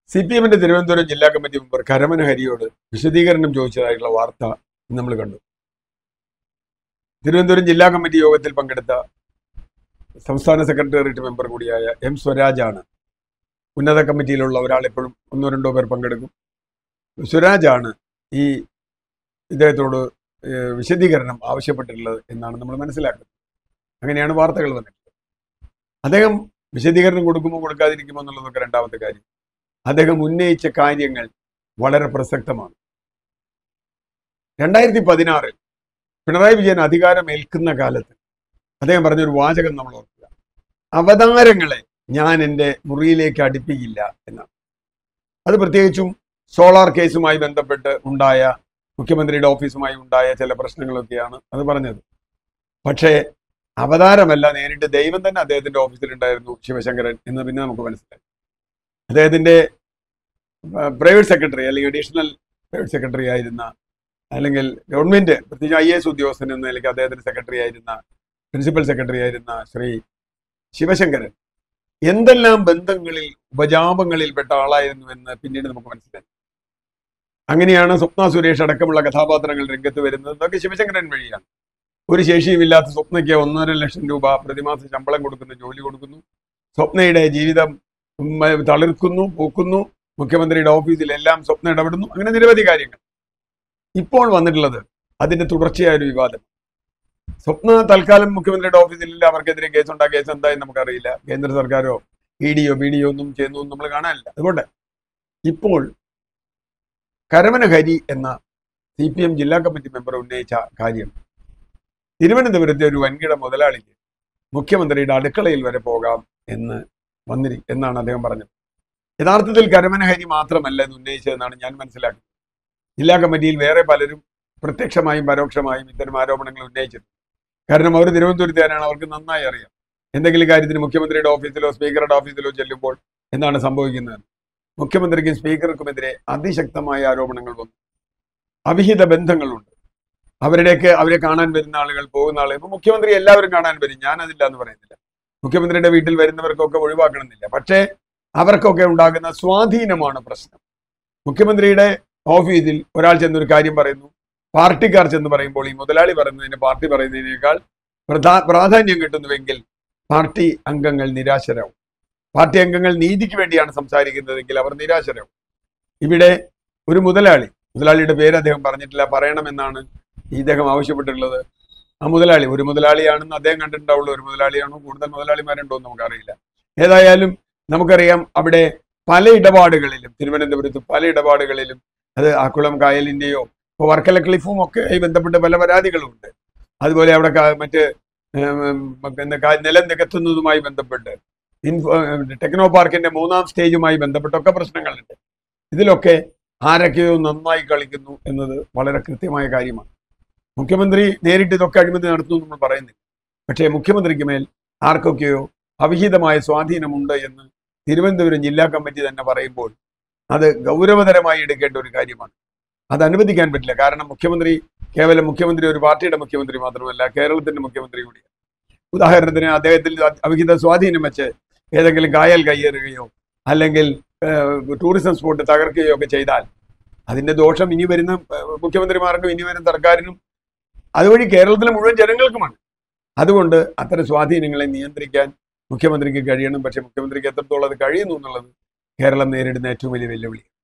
C P എമ്മിന്റെ തിരുവനന്തപുരം ജില്ലാ committee member Karamana ഹരിയോട് വിശദീകരണം ചോദിച്ചതായിട്ടുള്ള വാർത്ത നമ്മൾ കണ്ടു തിരുവനന്തപുരം ജില്ലാ കമ്മിറ്റി യോഗത്തിൽ പങ്കെടുത്ത സംസ്ഥാന സെക്രട്ടേറിയറ്റ് മെമ്പർ കൂടിയായ എം സ്വരാജാണ് ഉന്നത കമ്മിറ്റിയിലുള്ള ഒരാൾ എപ്പോഴും ഒന്നോ രണ്ടോ പേർ പങ്കെടുക്കും സ്വരാജാണ് ഈ ഇദ്ദേഹത്തോട് ഏഹ്, വിശദീകരണം ആവശ്യപ്പെട്ടിട്ടുള്ളത് എന്നാണ് നമ്മൾ മനസ്സിലാക്കുന്നത് അങ്ങനെയാണ് വാർത്തകൾ വന്നിട്ടുള്ളത് അദ്ദേഹം വിശദീകരണം കൊടുക്കുമോ കൊടുക്കാതിരിക്കുമോ എന്നുള്ളതൊക്കെ രണ്ടാമത്തെ കാര്യം അദ്ദേഹം ഉന്നയിച്ച കാര്യങ്ങൾ വളരെ പ്രസക്തമാണ് രണ്ടായിരത്തി പതിനാറിൽ പിണറായി വിജയൻ അധികാരം ഏൽക്കുന്ന കാലത്ത് അദ്ദേഹം പറഞ്ഞൊരു വാചകം നമ്മൾ ഓർക്കുക അവതാരങ്ങളെ ഞാൻ എൻ്റെ മുറിയിലേക്ക് അടുപ്പിക്കില്ല എന്നാണ് അത് പ്രത്യേകിച്ചും സോളാർ കേസുമായി ബന്ധപ്പെട്ട് ഉണ്ടായ മുഖ്യമന്ത്രിയുടെ ഓഫീസുമായി ഉണ്ടായ ചില പ്രശ്നങ്ങളൊക്കെയാണ് അത് പറഞ്ഞത് പക്ഷേ അവതാരമല്ല നേരിട്ട് ദൈവം തന്നെ അദ്ദേഹത്തിന്റെ ഓഫീസിലുണ്ടായിരുന്നു ശിവശങ്കരൻ എന്ന് പിന്നെ നമുക്ക് മനസ്സിലായി അദ്ദേഹത്തിന്റെ പ്രൈവറ്റ് സെക്രട്ടറി അല്ലെങ്കിൽ അഡീഷണൽ പ്രൈവറ്റ് സെക്രട്ടറി ആയിരുന്ന അല്ലെങ്കിൽ ഗവൺമെന്റ് പ്രത്യേകിച്ച് ഐ എസ് ഉദ്യോഗസ്ഥൻ എന്ന നിലയ്ക്ക് അദ്ദേഹത്തിന്റെ സെക്രട്ടറി ആയിരുന്ന പ്രിൻസിപ്പൽ സെക്രട്ടറി ആയിരുന്ന ശ്രീ ശിവശങ്കരൻ എന്തെല്ലാം ബന്ധങ്ങളിൽ ഉപജാപങ്ങളിൽപ്പെട്ട ആളായിരുന്നു എന്ന് പിന്നീട് നമുക്ക് മനസ്സിലായി അങ്ങനെയാണ് സ്വപ്ന സുരേഷ് അടക്കമുള്ള കഥാപാത്രങ്ങൾ രംഗത്ത് വരുന്നത് ഇതൊക്കെ ശിവശങ്കരൻ വഴിയാണ് ഒരു ശേഷിയുമില്ലാത്ത സ്വപ്നയ്ക്ക് ഒന്നര ലക്ഷം രൂപ പ്രതിമാസ ശമ്പളം കൊടുക്കുന്നു ജോലി കൊടുക്കുന്നു സ്വപ്നയുടെ ജീവിതം ഉം, തളിർക്കുന്നു പൂക്കുന്നു മുഖ്യമന്ത്രിയുടെ ഓഫീസിൽ എല്ലാം സ്വപ്നം ഇടപെടുന്നു അങ്ങനെ നിരവധി കാര്യങ്ങൾ ഇപ്പോൾ വന്നിട്ടുള്ളത് അതിന്റെ തുടർച്ചയായ ഒരു വിവാദം സ്വപ്ന തൽക്കാലം മുഖ്യമന്ത്രിയുടെ ഓഫീസിലില്ല അവർക്കെതിരെ കേസുണ്ടാ കേസ് എന്തായെന്ന് നമുക്കറിയില്ല കേന്ദ്ര സർക്കാരോ ഇ ഡിയോ ബി ഡിയോ ഒന്നും ചെയ്യുന്നു നമ്മൾ കാണാനില്ല അതുകൊണ്ട് ഇപ്പോൾ കരമന ഹരി എന്ന സി പി എം ജില്ലാ കമ്മിറ്റി മെമ്പർ ഉന്നയിച്ച കാര്യം തിരുവനന്തപുരത്തെ ഒരു വൻകിട മുതലാളിക്ക് മുഖ്യമന്ത്രിയുടെ അടുക്കളയിൽ വരെ പോകാം എന്ന് വന്നിരി എന്നാണ് അദ്ദേഹം പറഞ്ഞത് യഥാർത്ഥത്തിൽ കരമന ഹരി മാത്രമല്ല ഇത് ഉന്നയിച്ചതെന്നാണ് ഞാൻ മനസ്സിലാക്കുന്നത് ജില്ലാ കമ്മിറ്റിയിൽ വേറെ പലരും പ്രത്യക്ഷമായും പരോക്ഷമായും ഇത്തരം ആരോപണങ്ങൾ ഉന്നയിച്ചിട്ടുണ്ട് കാരണം അവർ തിരുവനന്തപുരത്തുകാരാണ് അവർക്ക് നന്നായി അറിയാം എന്തെങ്കിലും കാര്യത്തിന് മുഖ്യമന്ത്രിയുടെ ഓഫീസിലോ സ്പീക്കറുടെ ഓഫീസിലോ ചെല്ലുമ്പോൾ എന്താണ് സംഭവിക്കുന്നത് മുഖ്യമന്ത്രിക്കും സ്പീക്കർക്കുമെതിരെ അതിശക്തമായ ആരോപണങ്ങൾ വന്നു അവിഹിത ബന്ധങ്ങളുണ്ട് അവരുടെയൊക്കെ അവരെ കാണാൻ വരുന്ന ആളുകൾ പോകുന്ന ആളുകൾ ഇപ്പൊ മുഖ്യമന്ത്രി എല്ലാവരും കാണാൻ വരും ഞാൻ അതില്ല എന്ന് പറയുന്നില്ല മുഖ്യമന്ത്രിയുടെ വീട്ടിൽ വരുന്നവർക്കൊക്കെ ഒഴിവാക്കണമെന്നില്ല പക്ഷേ അവർക്കൊക്കെ ഉണ്ടാകുന്ന സ്വാധീനമാണ് പ്രശ്നം മുഖ്യമന്ത്രിയുടെ ഓഫീസിൽ ഒരാൾ ചെന്നൊരു കാര്യം പറയുന്നു പാർട്ടിക്കാർ ചെന്ന് പറയുമ്പോൾ ഈ മുതലാളി പറയുന്നതിന് പാർട്ടി പറയുന്നതിനേക്കാൾ പ്രധാ പ്രാധാന്യം കിട്ടുന്നുവെങ്കിൽ പാർട്ടി അംഗങ്ങൾ നിരാശരാകും പാർട്ടി അംഗങ്ങൾ നീതിക്ക് വേണ്ടിയാണ് സംസാരിക്കുന്നതെങ്കിൽ അവർ നിരാശരാകും ഇവിടെ ഒരു മുതലാളി മുതലാളിയുടെ പേര് അദ്ദേഹം പറഞ്ഞിട്ടില്ല പറയണമെന്നാണ് ഇദ്ദേഹം ആവശ്യപ്പെട്ടിട്ടുള്ളത് ആ മുതലാളി ഒരു മുതലാളിയാണെന്ന് അദ്ദേഹം കണ്ടിട്ടുണ്ടാവുള്ളൂ ഒരു മുതലാളിയാണോ കൂടുതൽ മുതലാളിമാരുണ്ടോ എന്ന് നമുക്കറിയില്ല ഏതായാലും നമുക്കറിയാം അവിടെ പല ഇടപാടുകളിലും തിരുവനന്തപുരത്ത് പല ഇടപാടുകളിലും അത് ആക്കുളം കായലിന്റെയോ ഇപ്പോൾ വർക്കല ക്ലിഫും ഒക്കെ ആയി ബന്ധപ്പെട്ട് പല പരാതികളുമുണ്ട് അതുപോലെ അവിടെ കാ- മറ്റ് ഏം, ഉം, എന്താ കാ- നിലം നികത്തുന്നതുമായി ബന്ധപ്പെട്ട് ഇൻഫോ ടെക്നോ പാർക്കിന്റെ മൂന്നാം സ്റ്റേജുമായി ബന്ധപ്പെട്ടൊക്കെ പ്രശ്നങ്ങളുണ്ട് ഇതിലൊക്കെ ആരൊക്കെയോ നന്നായി കളിക്കുന്നു എന്നത് വളരെ കൃത്യമായ കാര്യമാണ് മുഖ്യമന്ത്രി നേരിട്ട് ഇതൊക്കെ അഴിമതി നടത്തുന്നു നമ്മൾ പറയുന്നില്ല പക്ഷേ മുഖ്യമന്ത്രിക്ക് മേൽ ആർക്കൊക്കെയോ അവിഹിതമായ സ്വാധീനമുണ്ട് എന്ന് തിരുവനന്തപുരം ജില്ലാ കമ്മിറ്റി തന്നെ പറയുമ്പോൾ അത് ഗൗരവതരമായി എടുക്കേണ്ട ഒരു കാര്യമാണ് അത് അനുവദിക്കാൻ പറ്റില്ല കാരണം മുഖ്യമന്ത്രി കേവലം മുഖ്യമന്ത്രി ഒരു പാർട്ടിയുടെ മുഖ്യമന്ത്രി മാത്രമല്ല കേരളത്തിന്റെ മുഖ്യമന്ത്രി കൂടിയാണ് ഉദാഹരണത്തിന് അദ്ദേഹത്തിൽ അവിഹിത സ്വാധീനം വെച്ച് ഏതെങ്കിലും കായൽ കയ്യേറുകയോ അല്ലെങ്കിൽ ഏഹ്, ടൂറിസം സ്പോട്ട് തകർക്കുകയോ ഒക്കെ ചെയ്താൽ അതിന്റെ ദോഷം ഇനി വരുന്ന ഏഹ്, മുഖ്യമന്ത്രിമാർക്കും ഇനി വരുന്ന സർക്കാരിനും അതുവഴി കേരളത്തിലെ മുഴുവൻ ജനങ്ങൾക്കുമാണ് അതുകൊണ്ട് അത്തരം സ്വാധീനങ്ങളെ നിയന്ത്രിക്കാൻ മുഖ്യമന്ത്രിക്ക് കഴിയണം പക്ഷെ മുഖ്യമന്ത്രിക്ക് എത്രത്തോളം അത് കഴിയുന്നു എന്നുള്ളത് കേരളം നേരിടുന്ന ഏറ്റവും വലിയ വെല്ലുവിളി